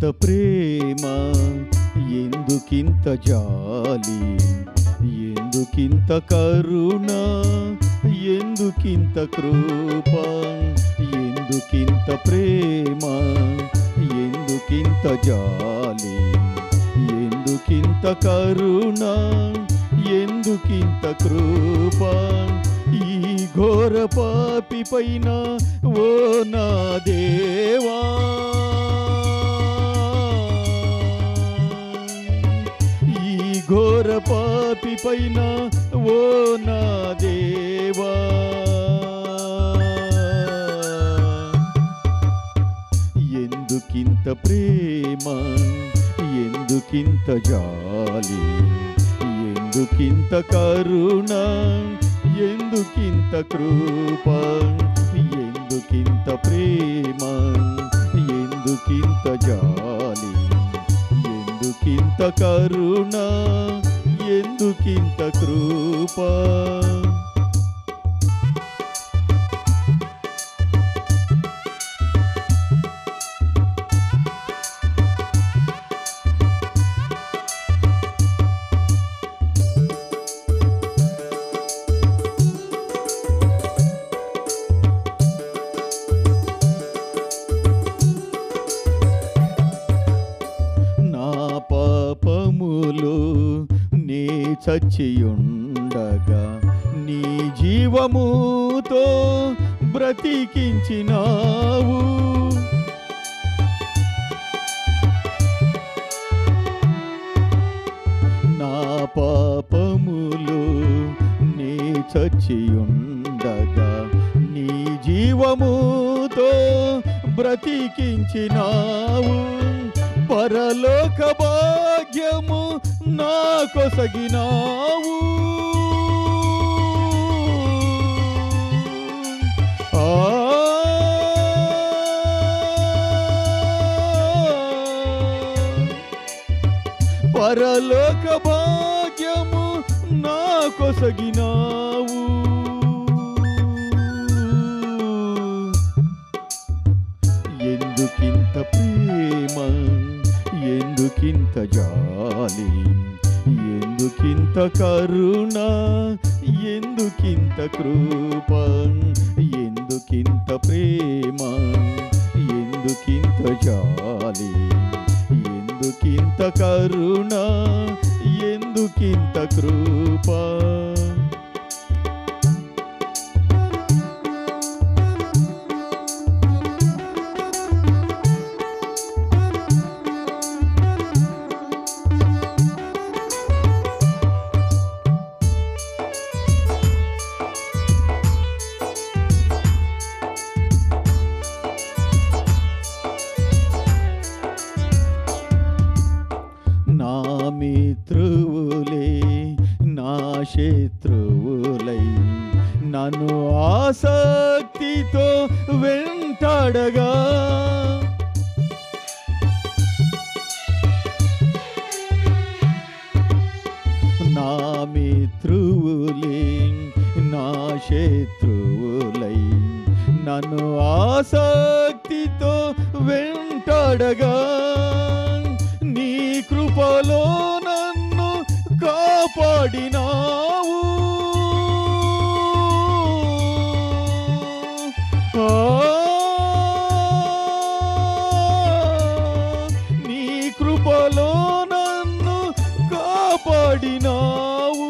ఎందుకింత ప్రేమ ఎందుకింత జాలి ఎందుకింత కరుణ ఎందుకింత కృప ఎందుకింత ప్రేమ ఎందుకింత జాలి ఎందుకింత కరుణ ఎందుకింత కృప ఈ ఘోర పాపి పైన ఓ నా దేవా ఈ ఘోర పాపి పైన ఓ నా దేవా ఎందుకింత ప్రేమ ఎందుకింత జాలి ఎందుకింత కరుణ ఎందుకింత కృప ఎందుకింత ప్రేమ ఎందుకింత జాలి ఎందుకింత కరుణ ఎందుకింత కృప నా పాపములు నీ చచ్చియుండగా నీ జీవముతో బ్రతికించినావు నా పాపములు నీ చచ్చియుండగా నీ జీవముతో బ్రతికించినావు పరలోక భాగ్యము నా కొసగినావు ఆ పరలోక భాగ్యము నా కొసగినావు ఎందుకింత ప్రేమ ఎందుకింత జాలి ఎందుకింత కరుణ ఎందుకింత కృప ఎందుకింత ప్రేమ ఎందుకింత జాలి ఎందుకింత కరుణ ఎందుకింత కృప నా మిత్రువులే నా శత్రువులై నన్ను ఆసక్తితో వెంటాడగా నా మిత్రువులే నా శత్రువులై నన్ను ఆసక్తితో వెంటాడగా నీ కృపలో నన్ను కాపాడినావు ఆ, నీ కృపలో నన్ను కాపాడినావు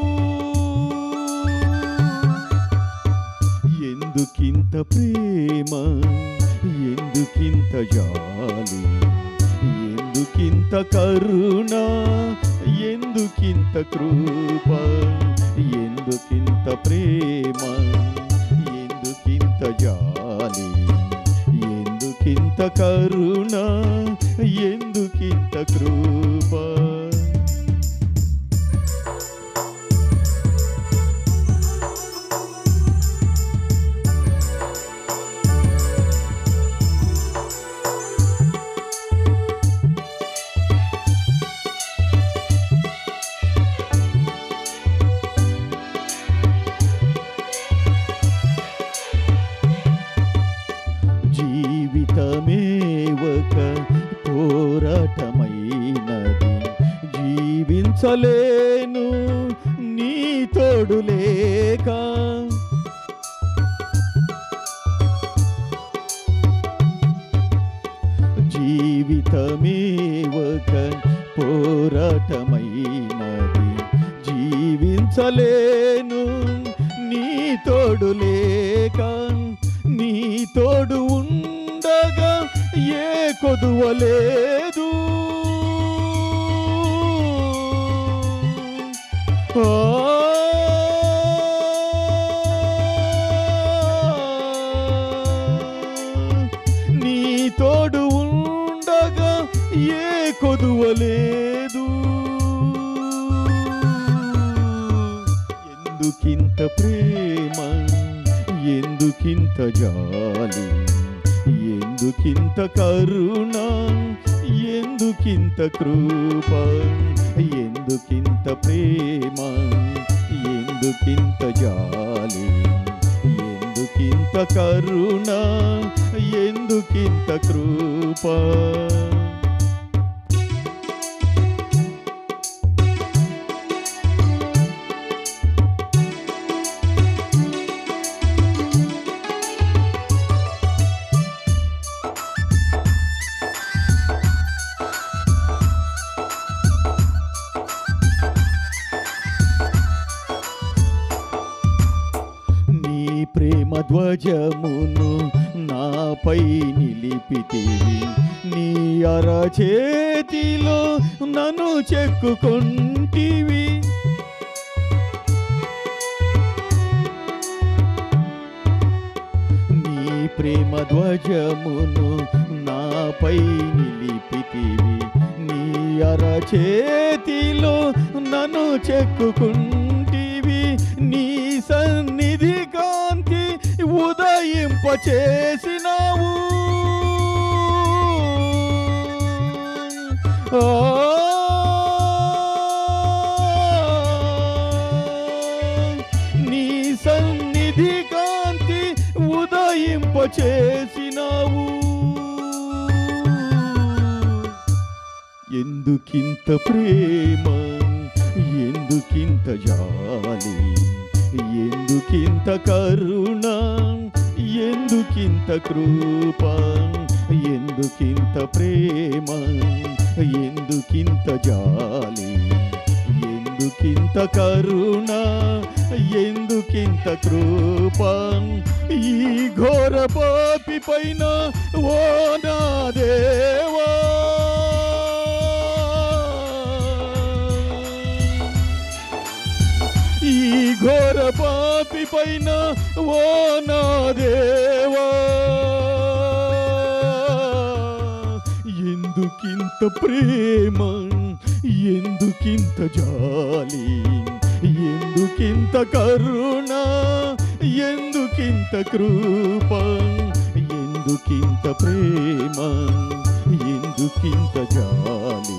ఎందుకింత ప్రేమ ఎందుకింత జాలి ఎందుకింత కరుణ ఎందుకింత కృప ఎందుకింత ప్రేమ ఎందుకింత జాలి ఎందుకింత కరుణ ఎందుకింత కృప జీవించలేను నీ తోడు లేక జీవితమే ఒక పోరాటమైనది జీవించలేను నీ తోడు లేక నీ తోడు ఉండగా ఏ కొదువలేదు ఆ నీ తోడు ఉండగా ఏ కొదువలేదు ఎందుకింత ప్రేమ ఎందుకింత జాలి ఎందుకింత కరుణ ఎందుకింత కృప ఎందుకింత ప్రేమ ఎందుకింత జాలి ఎందుకింత కరుణ ఎందుకింత కృప నీ ప్రేమ ధ్వజమును నాపై నిలిపితివి నీ అరచేతిలో నన్ను చెక్కుకొంటివి నీ ప్రేమ ధ్వజమును నాపై నిలిపితివి నీ అరచేతిలో నన్ను చెక్కుకుంటివి నీ సన్నిధి కాంతి ఉదయింపచేసినావు ఆ నీ సన్నిధి కాంతి ఉదయింపచేసినావు ఎందుకింత ప్రేమ ఎందుకింత జాలి ఎందుకింత కరుణ ఎందుకింత కృప ఎందుకింత ప్రేమ ఎందుకింత జాలి ఎందుకింత కరుణ ఎందుకింత కృప ఈ ఘోర పాపి పైన ఓ నా దేవా ఈ ఘోర పాపి పైన ఓ నా దేవా ఎందుకింత ప్రేమ ఎందుకింత జాలి ఎందుకింత కరుణ ఎందుకింత కృప ఎందుకింత ప్రేమ ఎందుకింత జాలి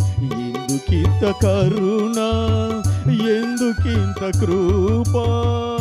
ఎందుకింత కరుణ ఎందుకింత కృప